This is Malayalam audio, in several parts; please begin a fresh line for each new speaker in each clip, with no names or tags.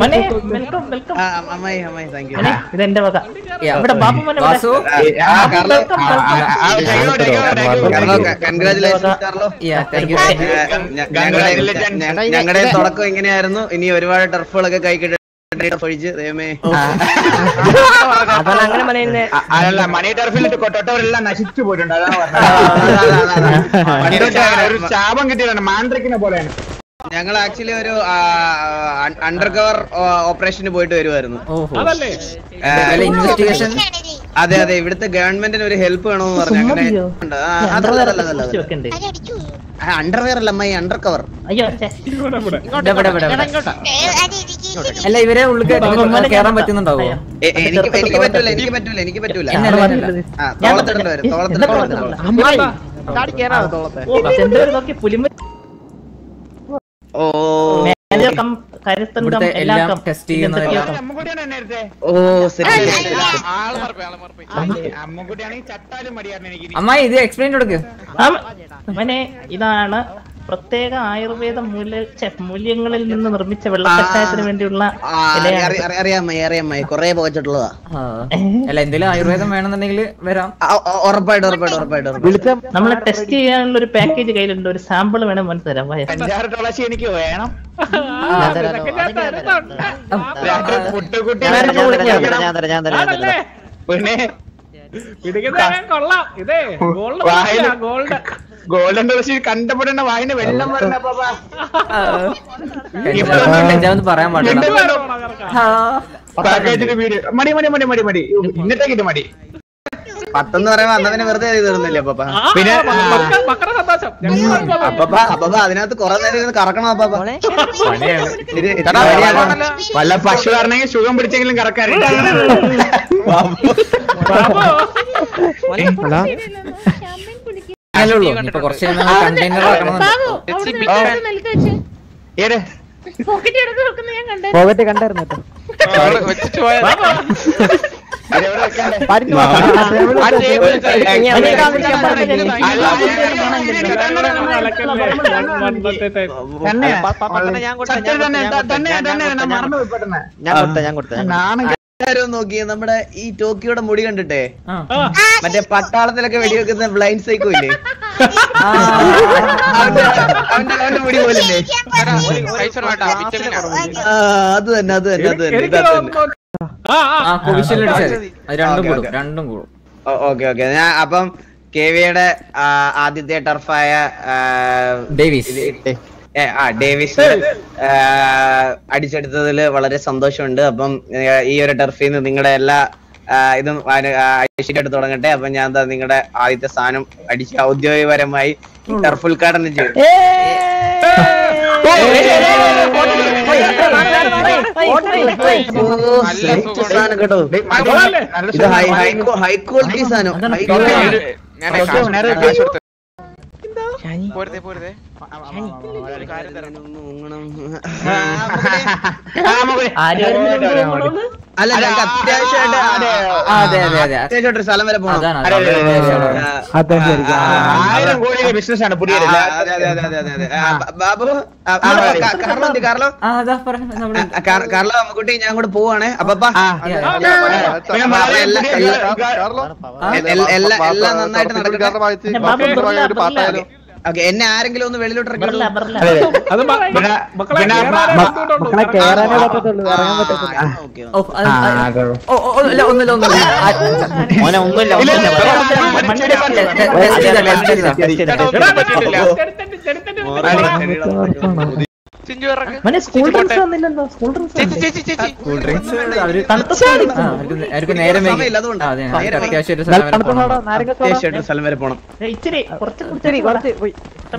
മോനെ വെൽക്കം വെൽക്കം
ആ, അമ്മായി അമ്മായി താങ്ക് യു
മോനെ ഇത് എന്റെ വക
Yeah.
ഇവിടെ ബാബു മോനെ ഇവിടെ.
വാസു
ആ Carlo
welcome welcome
Carlo congratulations Carlo
yeah thank you
ഞങ്ങളുടെ ഞങ്ങളുടെ തുടക്കം ഇങ്ങനെയായിരുന്നു ഇനി ഒരുപാട് ടർഫുകളൊക്കെ കൈ കിട്ടി ഒഴിച്ച് ദൈവമേ
അതാണ് അങ്ങനെ പറയുന്നത്
അതല്ല മണി ടർഫിലിട്ട് തൊട്ടവരെല്ലാം നശിച്ചു പോയിട്ടുണ്ട് അതാണ്
മണി
പറഞ്ഞത്
ടർഫ്
ഒരു ശാപം കിട്ടിയതാണ് മാൻഡ്രിക്കിനെ പോലെയാണ്
ഞങ്ങൾ ആക്ച്വലി ഒരു അണ്ടർ കവർ ഓപ്പറേഷന് പോയിട്ട് വരുമായിരുന്നു
ഓഹോ
ആ,
വല്ല ഇൻവെസ്റ്റിഗേഷൻ
അതെ അതെ ഇവിടുത്തെ ഗവൺമെന്റിന് ഒരു ഹെൽപ്പ് വേണമെന്ന് പറഞ്ഞു അങ്ങനെ
സുമതിയോ?
ഉണ്ട്. ആ, അതല്ല, അതല്ല, അതല്ല,
സൂക്ഷിച്ച്
അതല്ല.
വെക്കണ്ടേ
ആ, അണ്ടർവെയർ അല്ല അമ്മായി അണ്ടർ കവർ
അയ്യോ ഛെ.
ഇവിടെ ഇവിടെ ഇവിടെ അല്ല ഇവരെ ഉള്ളിൽ
മോനെ
കയറാൻ പറ്റുന്നുണ്ടാവോ
അയ്യോ.
എനിക്ക് എനിക്ക് പറ്റൂല എനിക്ക് പറ്റൂല എനിക്ക് പറ്റൂല
എന്നെ അല്ല.
ആ, തോളത്തിടേണ്ടി വരും, തോളത്തിടേണ്ടി വരും.
ഓ, ചെന്തൂര് നോക്കി പുലിമ
ഓ
മാനേജർ കം കരുത്തൻ കം
ഇവിടുത്തെ
എല്ലാം
എല്ലാം
കം
ടെസ്റ്റ് ചെയ്യുന്നതെല്ലാം
കം.
അമ്മക്കുട്ടിയാണ് നേരത്തെ
ഓ ശരി
അമ്മക്കുട്ടിയാണെങ്കിൽ ചട്ടാലും മടിയായിരുന്നു എനിക്ക്
അമ്മായി ഇത് എക്സ്പ്ലെയിൻ കൊടുക്ക്
ആം, മോനെ ഇതാണ് പ്രത്യേക ആയുർവേദ മൂല്യ ഛെ, മൂല്യങ്ങളിൽ നിന്ന് നിർമ്മിച്ച വെള്ളക്കഷായത്തിന് വേണ്ടിയുള്ള
ആ,
ഇലയാണ്.
അറിയാം, അറിയാം, അറിയാം അമ്മായി അറിയാം അമ്മായി കൊറേ പോയിട്ടുള്ളതാ
ആ. അല്ല എന്തെങ്കിലും ആയുർവേദം വേണമെന്നുണ്ടെങ്കിൽ വരാം
ആ, ഉ- ഉറപ്പായിട്ട് ഉറപ്പായിട്ട് ഉറപ്പായിട്ട് ഉറപ്പായിട്ട്
നമ്മൾ ടെസ്റ്റ് ചെയ്യാനുള്ള ഒരു പാക്കേജ് കയ്യിലുണ്ട് ഒരു സാമ്പിൾ വേണം മനസ്സിൽ തരാം വായ.
അഞ്ചാറ് തുളസി എനിക്ക് വേണം പുട്ടുകുട്ടി പിന്നെ ഗോൾഡൻ തുളസി കണ്ടപ്പെടുന്ന വായിന് വെള്ളം വരണ പാപ്പാ.
കഞ്ചാവെന്ന് പറയാൻ പാടില്ല ആ.
പാക്കേജിന് വീട് മടി മടി മടി മടി മടി ഇന്നത്തേക്ക് ഇത് മടി
പത്തെന്ന് പറയുമ്പോ അന്നതിനെ വെറുതെ ചെയ്ത് തരുന്നില്ലേ അപ്പ
പിന്നെ
അപ്പ അപ്പ അതിനകത്ത് കൊറേ നേരം ഇരുന്ന് കറക്കണം അപ്പ
പണിയാണ്.
വല്ല പശു കാരണെങ്കിൽ സുഖം പിടിച്ചെങ്കിലും കറക്കാറുണ്ട്
അങ്ങനല്ലേ ഉള്ളൂ ഇപ്പൊ കുറച്ച് കണ്ടെയ്നർ ആക്കണമെന്നുണ്ട്
ഏത്
പോകട്ടെ കണ്ടായിരുന്നു കേട്ടോ
ഇതെവിടെ വെക്കണ്ടേ? സത്യം തന്നെ ത- തന്നെ തന്നെ ഞാൻ മറന്നു പോയി പെട്ടെന്ന്
ഞാൻ കൊടുത്ത ഞാൻ കൊടുത്ത
നാണം
എല്ലാരും നോക്കിയേ നമ്മുടെ ഈ ടോക്കിയോടെ മുടി കണ്ടിട്ടേ
ആ.
മറ്റേ പട്ടാളത്തിലൊക്കെ വെടിവെക്കുന്ന ബ്ലൈൻഡ് സൈക്കോ ഇല്ലേ
ആ.
അവന്റെ അവന്റെ അവന്റെ മുടി പോലില്ലേ ആ അത് തന്നെ അത് തന്നെ അത് തന്നെ ഇത് അത് തന്നെ
ആ കോവിഷീൽഡ് അടിച്ചാൽ മതി. അത് രണ്ടും
ഓക്കേ,
കൂടും
ഓക്കേ.
രണ്ടും കൂടും
ഓക്കെ ഓക്കെ ഞാൻ അപ്പം കെ വിയുടെ ആദ്യത്തെ ടർഫായ
ഡേവിസ്
ഏ, ആ ഡേവിസ് ആ, അടിച്ചെടുത്തതിൽ വളരെ സന്തോഷമുണ്ട് അപ്പം ഏ, ഈ ഒരു ടർഫിൽ നിന്ന് നിങ്ങളുടെ എല്ലാ ആ, ഇതും ഐശ്വര്യമായിട്ട് തുടങ്ങട്ടെ അപ്പം ഞാൻ എന്താ നിങ്ങളുടെ ആദ്യത്തെ സാധനം അടിച്ച് ഔദ്യോഗികപരമായി ഈ ടർഫ് ഉദ്ഘാടനം ചെയ്യും ഓ, set സാധനം കേട്ടോ ഇത് ഹൈ ഹൈ ഹൈ ക്വാളിറ്റി സാധനം ഹൈ ക്വാളിറ്റി അല്ല ഞങ്ങൾക്ക് അത്യാവശ്യമായിട്ട്
ആ, അതെ അതെ അതെ
അത്യാവശ്യമായിട്ട് ഒരു സ്ഥലം വരെ പോകണം
അതാണ്
അതെ, അതെ, അതെ, അതെ.
ആ,
അതായിരിക്കും
ആയിരം കോടിയുടെ ബിസിനസ് ആണ് പുതിയ
ആ, അതെ അതെ അതെ അതെ അതെ അതെ ആ, ബ- ബാബു ആ, ആ, ക- കാർലോ എന്ത് കാർലോ
ആ അതാ പറഞ്ഞു നമ്മുടെ
ആ, കാർ- കാർലോ അമ്മക്കുട്ടി ഞാൻ കൂടെ പോവാണ് അപ്പപ്പാ
പിന്നെ വളരെ
എല്ലാ-
പുതിയ-
എല്ലാ- എൽ- എല്ലാ- എല്ലാം നന്നായിട്ട് നടക്കട്ടെ ഓക്കെ എന്നെ ആരെങ്കിലും ഒന്ന് വെളിയിലോട്ട് ഇറക്കി
ബർല
വിടൂ.
ബർല
പിന്നെ പിന്നെ
മക്കളെ കേറാനേ പറ്റത്തുള്ളൂ ഇറങ്ങാൻ പറ്റത്തില്ല
ആ, ഓക്കെ,
ഓ
ഓക്കെ.
അത് അത് ഓ ഓ, ഓ, ഇല്ല ഒന്നുമില്ല ഒന്നുമില്ല ആ,
മോനെ ഒന്നുമില്ല
ഇല്ല, ഇല്ല,
ഒന്നുമില്ല
ഇല്ല, ഇല്ല,
ടെ- ടെ- ടെസ്റ്റ് ചെയ്താ, ടെസ്റ്റ് ചെയ്താ.
മോനെ സ്കൂൾ ഡ്രസ് വന്നില്ലല്ലോ സ്കൂൾ ഡ്രസ്
കൂൾ ഡ്രിങ്ക്സ് അവര്
തണുത്ത സാധനം.
ആ, അവർക്ക് അവർക്ക് നേരം വൈകി
സമയമില്ല, അതുകൊണ്ടാ.
ആ, അതെ
നേരം
അവർക്ക്
വൈകി.
അത്യാവശ്യം ഒരു സ്ഥലം വരെ
തണുത്ത
പോകണം.
സോഡ നാരങ്ങ സോഡ
അത്യാവശ്യമായിട്ട് ഒരു സ്ഥലം വരെ പോണം
ഏയ്, ഇച്ചിരി കുറച്ച്
ശരി കുറച്ച് പോയി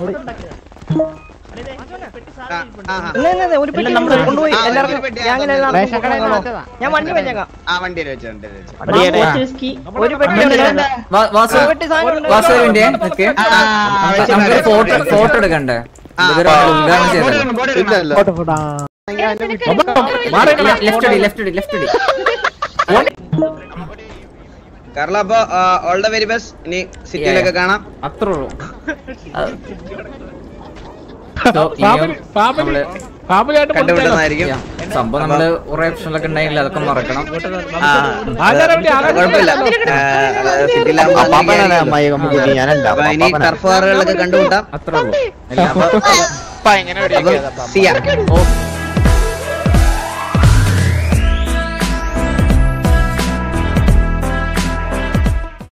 ആ, ആ, ആ.
ഒരു
എല്ലാം നമ്മള്
കൊണ്ടുപോയി
ആ, ഒരു
എല്ലാവർക്കും
പെട്ടി,
ഞാൻ
ആ,
അങ്ങനെ
ഒരു
നടന്നു
റേഷൻ കടയിൽ
പോകാം.
വെച്ചതാ.
ഞാൻ വണ്ടി വെച്ചേക്കാം
ആ വണ്ടിയിൽ വെച്ചു വണ്ടിയിൽ വെച്ചു
സ്കോച്ച് വിസ്കി
ഒരു പെട്ടി ഉണ്ട്.
വാ- വാസു
പെട്ടി സാധനം
വാസു ഒരു മിനിറ്റ് നിക്ക്. നമുക്ക് ഫോട്ടോ ഫോട്ടോ എടുക്കണ്ടേ ഇവര് ഉദ്ഘാടനം ചെയ്തല്ലോ
ഫോട്ടോ ഫോട്ടോ ആ.
ലെഫ്റ്റ് അടി ലെഫ്റ്റ് അടി ലെഫ്റ്റ് അടി
കാർലോ അപ്പൊ ഓൾ ദ വെരി ബെസ്റ്റ് ഇനി സിറ്റിയിലൊക്കെ കാണാം
അത്രേ ഉള്ളൂ അത് So, ഇനിയും നമ്മള്
കണ്ടുപിടുന്നതായിരിക്കും
Yeah. സംഭവം നമ്മള് കുറെ ഓപ്ഷനൊക്കെ ഉണ്ടായില്ല അതൊക്കെ മറക്കണം
ആ, കുഴപ്പമില്ല സിറ്റിയിലാകുമ്പോ
അപ്പാപ്പനാണ് അമ്മായി അമ്മുക്കുട്ടി ഞാനല്ല
അപ്പൊ ഇനി ടർഫ് വാറുകളിലൊക്കെ കണ്ടുമുട്ടാം
അത്രേ ഉള്ളൂ
അപ്പൊ
അപ്പൊ എങ്ങനെ
അപ്പം സിയ
ഓ